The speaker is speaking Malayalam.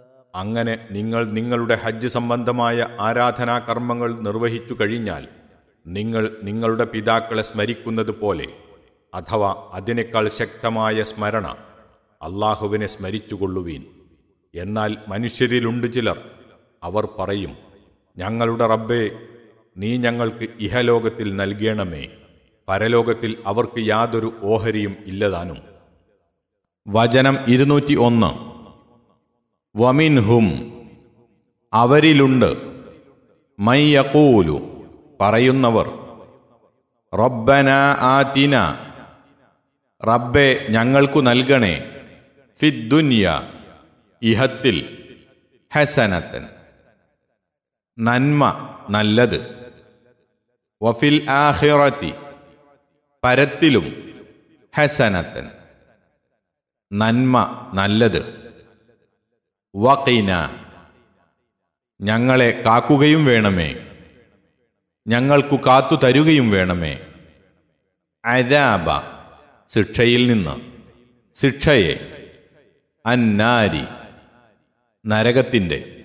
അങ്ങനെ നിങ്ങൾ നിങ്ങളുടെ ഹജ്ജ് സംബന്ധമായ ആരാധനാകർമ്മങ്ങൾ നിർവഹിച്ചു കഴിഞ്ഞാൽ നിങ്ങൾ നിങ്ങളുടെ പിതാക്കളെ സ്മരിക്കുന്നത് പോലെ അഥവാ അതിനേക്കാൾ ശക്തമായ സ്മരണ അള്ളാഹുവിനെ സ്മരിച്ചുകൊള്ളുവീൻ എന്നാൽ മനുഷ്യരിലുണ്ട് ചിലർ അവർ പറയും ഞങ്ങളുടെ റബ്ബേ നീ ഞങ്ങൾക്ക് ഇഹലോകത്തിൽ നൽകണമേ പരലോകത്തിൽ അവർക്ക് യാതൊരു ഓഹരിയും ഇല്ലതാനും വചനം ഇരുന്നൂറ്റി ഒന്ന് വമിൻഹും അവരിലുണ്ട് മയ്യക്കൂലു പറയുന്നവർ റബ്ബന ആതിന റബ്ബെ ഞങ്ങൾക്കു നൽകണേ ഫിദ്ദുന്യ ഇഹത്തിൽ ഹസനത്തൻ നന്മ നല്ലത് വഫിൽ ആഹിറത്തി പരത്തിലും ഹസനത്തൻ നന്മ നല്ലത് വഖീന ഞങ്ങളെ കാക്കുകയും വേണമേ ഞങ്ങൾക്കു കാത്തു തരുകയും വേണമേ അരാബ ശിക്ഷയിൽ നിന്ന് ശിക്ഷയെ അന്നാരി നരകത്തിൻ്റെ